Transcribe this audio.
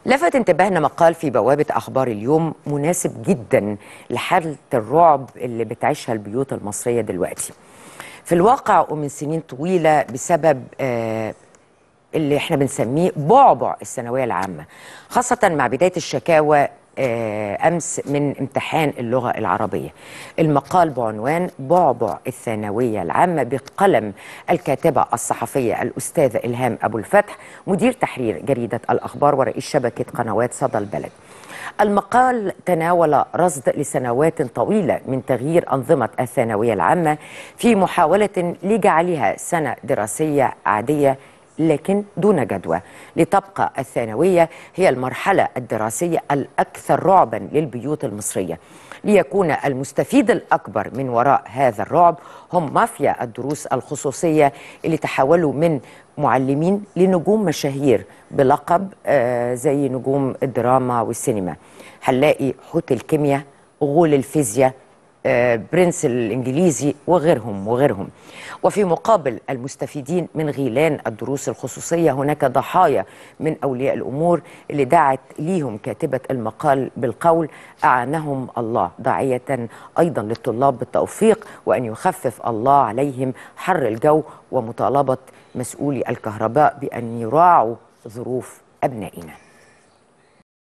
لفت انتباهنا مقال في بوابة أخبار اليوم مناسب جدا لحالة الرعب اللي بتعيشها البيوت المصرية دلوقتي في الواقع ومن سنين طويلة بسبب آه اللي احنا بنسميه بعبع الثانوية العامة خاصة مع بداية الشكاوى آه، أمس من امتحان اللغة العربية المقال بعنوان بعبع الثانوية العامة بقلم الكاتبة الصحفية الأستاذة إلهام أبو الفتح مدير تحرير جريدة الأخبار ورئيس شبكة قنوات صدى البلد المقال تناول رصد لسنوات طويلة من تغيير أنظمة الثانوية العامة في محاولة لجعلها سنة دراسية عادية لكن دون جدوى لتبقى الثانوية هي المرحلة الدراسية الأكثر رعبا للبيوت المصرية ليكون المستفيد الأكبر من وراء هذا الرعب هم مافيا الدروس الخصوصية اللي تحولوا من معلمين لنجوم مشاهير بلقب آه زي نجوم الدراما والسينما هنلاقي حوت الكيمياء غول الفيزياء آه، برنس الانجليزي وغيرهم وغيرهم وفي مقابل المستفيدين من غيلان الدروس الخصوصيه هناك ضحايا من اولياء الامور اللي دعت ليهم كاتبه المقال بالقول اعانهم الله داعيه ايضا للطلاب بالتوفيق وان يخفف الله عليهم حر الجو ومطالبه مسؤولي الكهرباء بان يراعوا ظروف ابنائنا